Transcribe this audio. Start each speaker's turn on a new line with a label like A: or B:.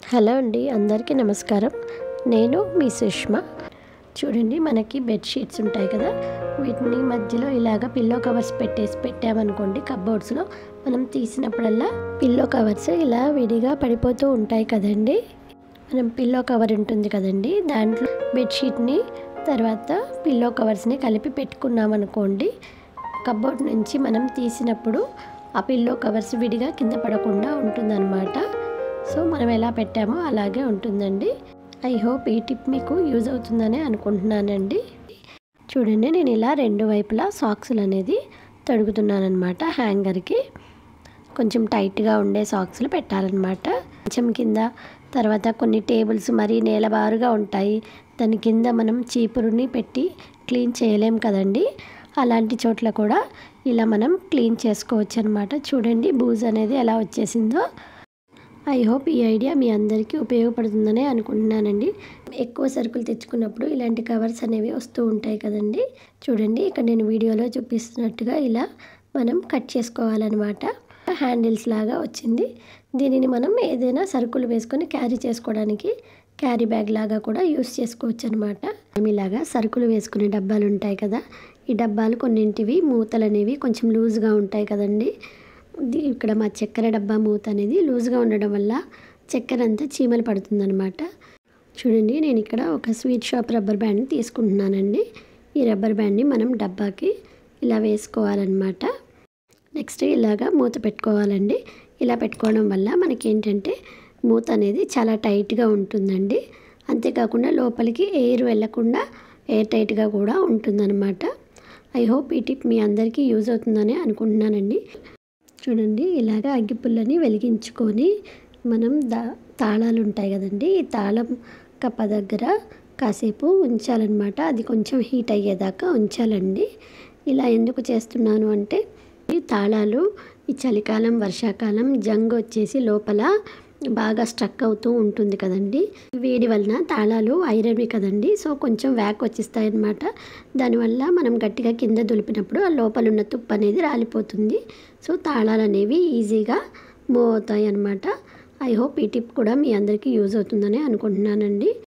A: hello అండి అందరికీ నమస్కారం నేను మీ సుష్మ చూడండి మనకి బెడ్షీట్స్ ఉంటాయి కదా వీటిని మధ్యలో ఇలాగ పిల్లో కవర్స్ పెట్టేసి పెట్టామనుకోండి కబోర్డ్స్లో మనం తీసినప్పుడల్లా పిల్లో కవర్స్ ఇలా విడిగా పడిపోతూ ఉంటాయి కదండి మనం పిల్లో కవర్ ఉంటుంది కదండి దాంట్లో బెడ్షీట్ని తర్వాత పిల్లో కవర్స్ని కలిపి పెట్టుకున్నాం అనుకోండి కబోర్డ్ నుంచి మనం తీసినప్పుడు ఆ పిల్లో కవర్స్ విడిగా కింద పడకుండా ఉంటుందన్నమాట సో మనం ఎలా పెట్టామో అలాగే ఉంటుందండి ఐ హోప్ ఈ టిప్ మీకు యూజ్ అవుతుందని అనుకుంటున్నానండి చూడండి నేను ఇలా రెండు వైపులా సాక్సులు అనేది తొడుగుతున్నానమాట హ్యాంగర్కి కొంచెం టైట్గా ఉండే సాక్స్లు పెట్టాలన్నమాట కొంచెం కింద తర్వాత కొన్ని టేబుల్స్ మరీ నేలబారుగా ఉంటాయి దాని కింద మనం చీపురుని పెట్టి క్లీన్ చేయలేం కదండి అలాంటి చోట్ల కూడా ఇలా మనం క్లీన్ చేసుకోవచ్చు అనమాట చూడండి బూజ్ అనేది ఎలా వచ్చేసిందో ఐ హోప్ ఈ ఐడియా మీ అందరికీ ఉపయోగపడుతుందని అనుకుంటున్నానండి ఎక్కువ సరుకులు తెచ్చుకున్నప్పుడు ఇలాంటి కవర్స్ అనేవి వస్తూ ఉంటాయి కదండి చూడండి ఇక్కడ నేను వీడియోలో చూపిస్తున్నట్టుగా ఇలా మనం కట్ చేసుకోవాలన్నమాట హ్యాండిల్స్ లాగా వచ్చింది దీనిని మనం ఏదైనా సరుకులు వేసుకొని క్యారీ చేసుకోవడానికి క్యారీ బ్యాగ్ లాగా కూడా యూస్ చేసుకోవచ్చు అనమాట ఇలాగా సరుకులు వేసుకునే డబ్బాలు ఉంటాయి కదా ఈ డబ్బాలు కొన్నింటివి మూతలు అనేవి కొంచెం లూజ్గా ఉంటాయి కదండి ఇది ఇక్కడ మా చక్కెర డబ్బా మూత అనేది లూజ్గా ఉండడం వల్ల చక్కెర అంతా చీమలు పడుతుందన్నమాట చూడండి నేను ఇక్కడ ఒక స్వీట్ షాప్ రబ్బర్ బ్యాండ్ తీసుకుంటున్నానండి ఈ రబ్బర్ బ్యాండ్ని మనం డబ్బాకి ఇలా వేసుకోవాలన్నమాట నెక్స్ట్ ఇలాగా మూత పెట్టుకోవాలండి ఇలా పెట్టుకోవడం వల్ల మనకి ఏంటంటే మూత అనేది చాలా టైట్గా ఉంటుందండి అంతేకాకుండా లోపలికి ఎయిర్ వెళ్ళకుండా ఎయిర్ టైట్గా కూడా ఉంటుందన్నమాట ఐ హోప్ ఈ టిప్ మీ అందరికీ యూజ్ అవుతుందని అనుకుంటున్నానండి చూడండి ఇలాగ అగ్గిపుల్లని వెలిగించుకొని మనం దా తాళాలు ఉంటాయి కదండి ఈ తాళం కప్ప దగ్గర కాసేపు ఉంచాలన్నమాట అది కొంచెం హీట్ అయ్యేదాకా ఉంచాలండి ఇలా ఎందుకు చేస్తున్నాను అంటే ఈ తాళాలు ఈ చలికాలం వర్షాకాలం జంగ్ వచ్చేసి లోపల బాగా స్ట్రక్ అవుతూ ఉంటుంది కదండి వేడి వలన తాళాలు ఐరన్వి కదండి సో కొంచెం వ్యాక్ వచ్చేస్తాయి అనమాట దానివల్ల మనం గట్టిగా కింద దులిపినప్పుడు ఆ లోపల ఉన్న తుప్పు అనేది రాలిపోతుంది సో తాళాలు అనేవి ఈజీగా మూవ్ అవుతాయి అనమాట ఐ హోప్ ఈ టిప్ కూడా మీ అందరికీ యూజ్ అవుతుందని అనుకుంటున్నానండి